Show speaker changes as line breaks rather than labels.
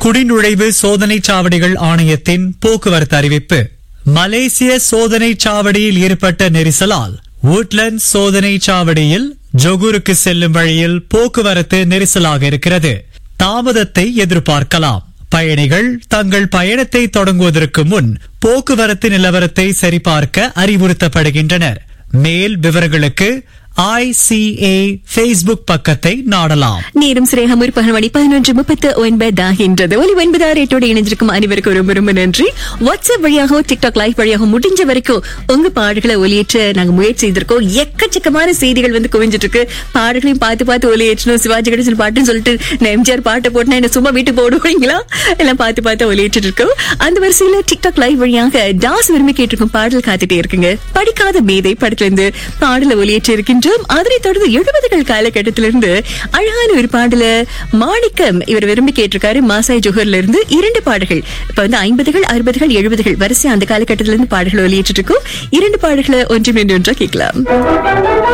குடிநுழைவு சோதனைச் சாவடிகள் ஆணையத்தின் போக்குவரத்து அறிவிப்பு மலேசிய சோதனைச் சாவடியில் ஏற்பட்ட நெரிசலால் woodlands சோதனைச் சாவடியில் ஜொகூருக்கு செல்லும் வழியில் போக்குவரத்து நெரிசலாக இருக்கிறது தாமதத்தை எதிர்பார்க்கலாம் பயணிகள் தங்கள் பயணத்தை தொடங்குவதற்கு முன் போக்குவரத்து நிலவரத்தை சரிபார்க்க அறிவுறுத்தப்படுகின்றனர் மேல் விவரங்களுக்கு ஐசிஏ ஃபேஸ்புக் பக்கத்தை நாடலாம்
நேரம் சிறையாக முற்பகல் மணி பதினொன்று முப்பத்து ஒன்பதாகின்றது ஒலி ஒன்பதாறு எட்டோடு இணைஞ்சிருக்கும் அனைவருக்கும் ரொம்ப ரொம்ப நன்றி வாட்ஸ்அப் வழியாகவும் டிக்டாக் லைவ் வழியாகவும் முடிஞ்ச வரைக்கும் உங்க பாடல்களை ஒலியேற்ற நாங்க முயற்சி செய்திருக்கோம் எக்கச்சக்கமான செய்திகள் வந்து குவிஞ்சிட்டு இருக்கு பாடல்களையும் பார்த்து பார்த்து ஒலியேற்றணும் சிவாஜி கணேசன் பாட்டுன்னு சொல்லிட்டு நான் எம்ஜிஆர் பாட்டை போட்டுனா என்ன சும்மா வீட்டுக்கு போடுவீங்களா எல்லாம் பார்த்து பார்த்து ஒலியேற்றிட்டு இருக்கோம் அந்த வரிசையில டிக்டாக் லைவ் வழியாக டாஸ் விரும்பி கேட்டிருக்கும் பாடல் காத்துட்டே இருக்குங்க படிக்காத மேதை படத்துல இருந்து பாடல ஒலியேற்றி இருக்கின்றோம் அதனைத் தொடர்ந்து எழுபதுகள் காலகட்டத்திலிருந்து அழகான ஒரு பாடல மாணிக்கம் இவர் விரும்பி கேட்டிருக்காரு மாசாய் ஜோஹர்ல இருந்து இரண்டு பாடல்கள் இப்ப வந்து ஐம்பதுகள் அறுபதுகள் எழுபதுகள் வரிசை அந்த காலகட்டத்திலிருந்து பாடல்கள் ஒலியிட்டு இருக்கோம் இரண்டு பாடல்களை ஒன்று ஒன்றா கேட்கலாம்